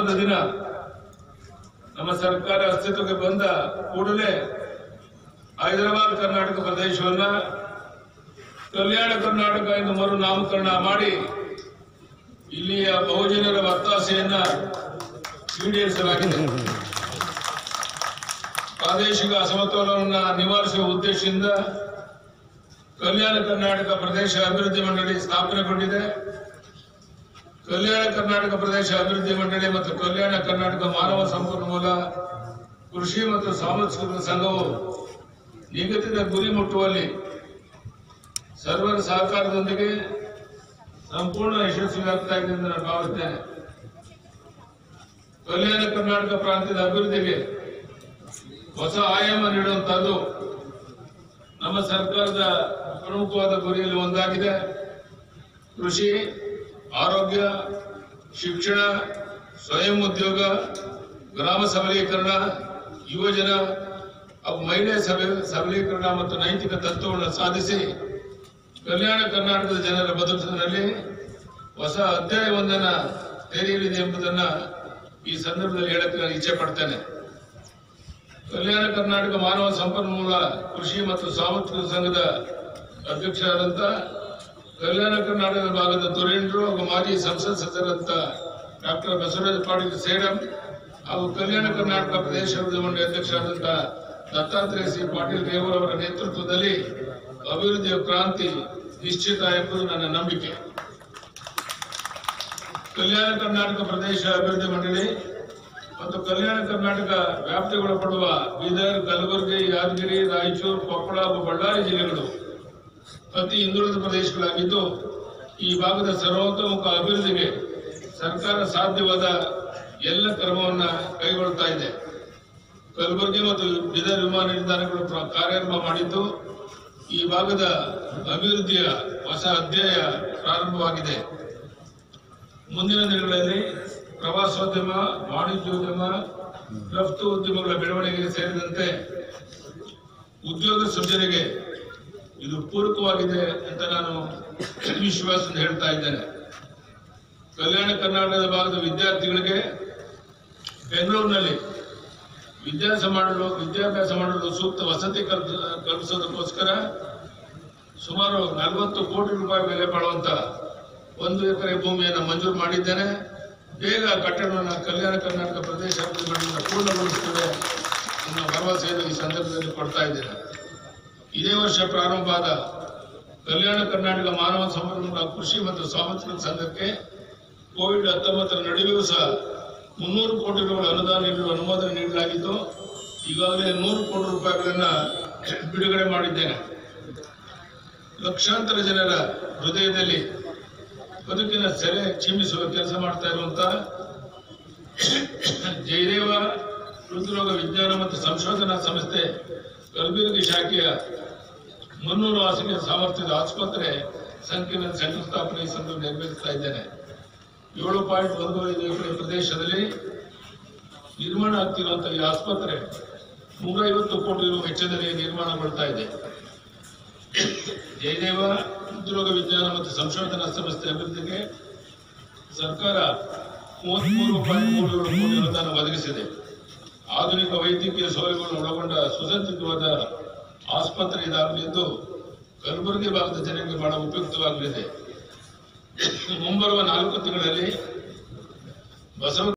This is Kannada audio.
ಹಬ್ಬದ ದಿನ ನಮ್ಮ ಸರ್ಕಾರ ಅಸ್ತಿತ್ವಕ್ಕೆ ಬಂದ ಕೂಡಲೇ ಹೈದರಾಬಾದ್ ಕರ್ನಾಟಕ ಪ್ರದೇಶವನ್ನ ಕಲ್ಯಾಣ ಕರ್ನಾಟಕ ಎಂದು ಮರು ನಾಮಕರಣ ಮಾಡಿ ಇಲ್ಲಿಯ ಬಹುಜನರ ಒತ್ತಾಸೆಯನ್ನ ಈಡೇರಿಸಲಾಗಿದೆ ಪ್ರಾದೇಶಿಕ ಅಸಮತೋಲನವನ್ನು ನಿವಾರಿಸುವ ಉದ್ದೇಶದಿಂದ ಕಲ್ಯಾಣ ಕರ್ನಾಟಕ ಪ್ರದೇಶ ಅಭಿವೃದ್ಧಿ ಮಂಡಳಿ ಸ್ಥಾಪನೆಗೊಂಡಿದೆ ಕಲ್ಯಾಣ ಕರ್ನಾಟಕ ಪ್ರದೇಶ ಅಭಿವೃದ್ಧಿ ಮಂಡಳಿ ಮತ್ತು ಕಲ್ಯಾಣ ಕರ್ನಾಟಕ ಮಾನವ ಸಂಪನ್ಮೂಲ ಕೃಷಿ ಮತ್ತು ಸಾಂಸ್ಕೃತಿಕ ಸಂಘವು ನಿಗದಿತ ಗುರಿ ಮುಟ್ಟುವಲ್ಲಿ ಸರ್ವರ ಸಹಕಾರದೊಂದಿಗೆ ಸಂಪೂರ್ಣ ಯಶಸ್ವಿಯಾಗ್ತಾ ಇದೆ ಎಂದು ನಾನು ಭಾವಿಸ್ತೇನೆ ಕಲ್ಯಾಣ ಕರ್ನಾಟಕ ಪ್ರಾಂತ್ಯದ ಅಭಿವೃದ್ಧಿಗೆ ಹೊಸ ಆಯಾಮ ನೀಡುವಂತಹದ್ದು ನಮ್ಮ ಸರ್ಕಾರದ ಪ್ರಮುಖವಾದ ಗುರಿಯಲ್ಲಿ ಒಂದಾಗಿದೆ ಕೃಷಿ ಆರೋಗ್ಯ ಶಿಕ್ಷಣ ಸ್ವಯಂ ಉದ್ಯೋಗ ಗ್ರಾಮ ಸಬಲೀಕರಣ ಯುವಜನ ಹಾಗೂ ಮಹಿಳೆ ಸಬಲ- ಸಬಲೀಕರಣ ಮತ್ತು ನೈತಿಕ ತತ್ವವನ್ನು ಸಾಧಿಸಿ ಕಲ್ಯಾಣ ಕರ್ನಾಟಕದ ಜನರ ಬದುಕಿನಲ್ಲಿ ಹೊಸ ಅಧ್ಯಾಯವೊಂದನ್ನ ತೆರೆಯಲಿದೆ ಎಂಬುದನ್ನ ಈ ಸಂದರ್ಭದಲ್ಲಿ ಹೇಳಕ್ಕೆ ನಾನು ಇಚ್ಛೆ ಪಡ್ತೇನೆ ಕಲ್ಯಾಣ ಕರ್ನಾಟಕ ಮಾನವ ಸಂಪನ್ಮೂಲ ಕೃಷಿ ಮತ್ತು ಸಾಂಸ್ಕೃತಿಕ ಸಂಘದ ಅಧ್ಯಕ್ಷರಾದಂತ ಕಲ್ಯಾಣ ಕರ್ನಾಟಕ ಭಾಗದ ತುರೇಂದ್ರ ಹಾಗೂ ಮಾಜಿ ಸಂಸತ್ ಸದಸ್ಯರಂತ ಡಾಕ್ಟರ್ ಬಸವರಾಜ ಪಾಟೀಲ್ ಸೇಡಂ ಹಾಗೂ ಕಲ್ಯಾಣ ಕರ್ನಾಟಕ ಪ್ರದೇಶ ಅಭಿವೃದ್ಧಿ ಮಂಡಳಿ ಅಧ್ಯಕ್ಷರಾದಂತ ದತ್ತಾತ್ರೇಯ ಸಿ ಪಾಟೀಲ್ ರೇವೂರ್ ಅವರ ನೇತೃತ್ವದಲ್ಲಿ ಅಭಿವೃದ್ಧಿಯ ಕ್ರಾಂತಿ ನಿಶ್ಚಿತ ಎಂಬುದು ನನ್ನ ನಂಬಿಕೆ ಕಲ್ಯಾಣ ಕರ್ನಾಟಕ ಪ್ರದೇಶ ಅಭಿವೃದ್ಧಿ ಮಂಡಳಿ ಮತ್ತು ಕಲ್ಯಾಣ ಕರ್ನಾಟಕ ವ್ಯಾಪ್ತಿಗೊಳಪಡುವ ಬೀದರ್ ಕಲಬುರಗಿ ಯಾದಗಿರಿ ರಾಯಚೂರು ಕೊಪ್ಪಳ ಹಾಗೂ ಬಳ್ಳಾರಿ ಜಿಲ್ಲೆಗಳು ಅತಿ ಹಿಂದುಳಿದ ಪ್ರದೇಶಗಳಾಗಿದ್ದು ಈ ಭಾಗದ ಸರ್ವತೋಮುಖ ಅಭಿವೃದ್ಧಿಗೆ ಸರ್ಕಾರ ಸಾಧ್ಯವಾದ ಎಲ್ಲ ಕ್ರಮವನ್ನ ಕೈಗೊಳ್ಳುತ್ತಾ ಇದೆ ಕಲಬುರಗಿ ಮತ್ತು ಬೀದರ್ ವಿಮಾನ ನಿಲ್ದಾಣಗಳು ಪ್ರ- ಕಾರ್ಯಾರಂಭ ಮಾಡಿದ್ದು ಈ ಭಾಗದ ಅಭಿವೃದ್ಧಿಯ ಹೊಸ ಅಧ್ಯಾಯ ಪ್ರಾರಂಭವಾಗಿದೆ ಮುಂದಿನ ದಿನಗಳಲ್ಲಿ ಪ್ರವಾಸೋದ್ಯಮ ವಾಣಿಜ್ಯೋದ್ಯಮ ರಫ್ತು ಉದ್ಯಮಗಳ ಬೆಳವಣಿಗೆಗೆ ಸೇರಿದಂತೆ ಉದ್ಯೋಗ ಸೃಜನೆಗೆ ಇದು ಪೂರಕವಾಗಿದೆ ಅಂತ ನಾನು ವಿಶ್ವಾಸದಿಂದ ಹೇಳ್ತಾ ಇದ್ದೇನೆ ಕಲ್ಯಾಣ ಕರ್ನಾಟಕದ ಭಾಗದ ವಿದ್ಯಾರ್ಥಿಗಳಿಗೆ ಬೆಂಗಳೂರಿನಲ್ಲಿ ವಿದ್ಯಾಭ್ಯಾಸ ಮಾಡಲು ವಿದ್ಯಾಭ್ಯಾಸ ಮಾಡಲು ಸೂಕ್ತ ವಸತಿ ಕಲ್ಪ- ಕಲ್ಪಿಸೋದಕ್ಕೋಸ್ಕರ ಸುಮಾರು ನಲವತ್ತು ಕೋಟಿ ರೂಪಾಯಿ ಬೆಲೆ ಬಾಳುವಂತ ಒಂದು ಎಕರೆ ಭೂಮಿಯನ್ನು ಮಂಜೂರು ಮಾಡಿದ್ದೇನೆ ಬೇಗ ಕಟ್ಟಡವನ್ನು ಕಲ್ಯಾಣ ಕರ್ನಾಟಕ ಪ್ರದೇಶ ಅಭಿವೃದ್ಧಿ ಮಂಡಳಿಯಿಂದ ಪೂರ್ಣಗೊಳಿಸುತ್ತದೆ ಅನ್ನೋ ಭರವಸೆಯನ್ನು ಈ ಸಂದರ್ಭದಲ್ಲಿ ಕೊಡ್ತಾ ಇದ್ದೇನೆ ಇದೇ ವರ್ಷ ಪ್ರಾರಂಭ ಆದ ಕಲ್ಯಾಣ ಕರ್ನಾಟಕ ಮಾನವ ಸಂಪನ್ಮೂಲ ಕೃಷಿ ಮತ್ತು ಸಾಂಸ್ಕೃತಿಕ ಸಂಘಕ್ಕೆ ಕೋವಿಡ್ ಹತ್ತೊಂಬತ್ತರ ನಡುವೆಯೂ ಸಹ ಮುನ್ನೂರು ಕೋಟಿ ರೂಪಾಯಿ ಅನುದಾನ ನೀಡಲು ಅನುಮೋದನೆ ನೀಡಲಾಗಿದ್ದು ಈಗಾಗಲೇ ನೂರು ಕೋಟಿ ರೂಪಾಯಿಗಳನ್ನ ಬಿಡುಗಡೆ ಮಾಡಿದ್ದೇನೆ ಲಕ್ಷಾಂತರ ಜನರ ಹೃದಯದಲ್ಲಿ ಬದುಕಿನ ಸೆರೆ ಚಿಮ್ಮಿಸುವ ಕೆಲಸ ಮಾಡ್ತಾ ಇರುವಂತಹ ಜಯದೇವ ಹೃದ್ರೋಗ ವಿಜ್ಞಾನ ಮತ್ತು ಸಂಶೋಧನಾ ಸಂಸ್ಥೆ ಕಲಬುರಗಿ ಶಾಖೆಯ ಮುನ್ನೂರು ಹಾಸಿಗೆ ಸಾಮರ್ಥ್ಯದ ಆಸ್ಪತ್ರೆ ಸಂಕೀರ್ಣ ಶಂಕುಸ್ಥಾಪನೆ ಈ ಸಂದರ್ಭ ನೆರವೇರಿಸ್ತಾ ಇದ್ದೇನೆ ಏಳು ಪಾಯಿಂಟ್ ಒಂದು ಐದು ಎಕರೆ ಪ್ರದೇಶದಲ್ಲಿ ನಿರ್ಮಾಣ ಆಗ್ತಿರುವಂತಹ ಈ ಆಸ್ಪತ್ರೆ ನೂರೈವತ್ತು ಕೋಟಿ ರು ವೆಚ್ಚದಲ್ಲಿ ನಿರ್ಮಾಣಗೊಳ್ತಾ ಇದೆ ಜಯದೇವ ಹೃದ್ರೋಗ ವಿಜ್ಞಾನ ಮತ್ತು ಸಂಶೋಧನಾ ಸಂಸ್ಥೆ ಅಭಿವೃದ್ಧಿಗೆ ಸರ್ಕಾರ ಮೂವತ್ಮೂರು ಪಾಯಿಂಟ್ ಮೂರು ಏಳು ಕೋಟಿ ಅನುದಾನ ಒದಗಿಸಿದೆ ಆಧುನಿಕ ವೈದ್ಯಕೀಯ ಸೌಲಭ್ಯಗಳನ್ನು ಒಳಗೊಂಡ ಸುಸಜ್ಜಿತವಾದ ಆಸ್ಪತ್ರೆ ಇದಾಗಲಿದ್ದು ಕಲಬುರಗಿ ಭಾಗದ ಜನರಿಗೆ ಬಹಳ ಉಪಯುಕ್ತವಾಗಲಿದೆ ಮುಂಬರುವ ನಾಲ್ಕು ತಿಂಗಳಲ್ಲಿ ಬಸವ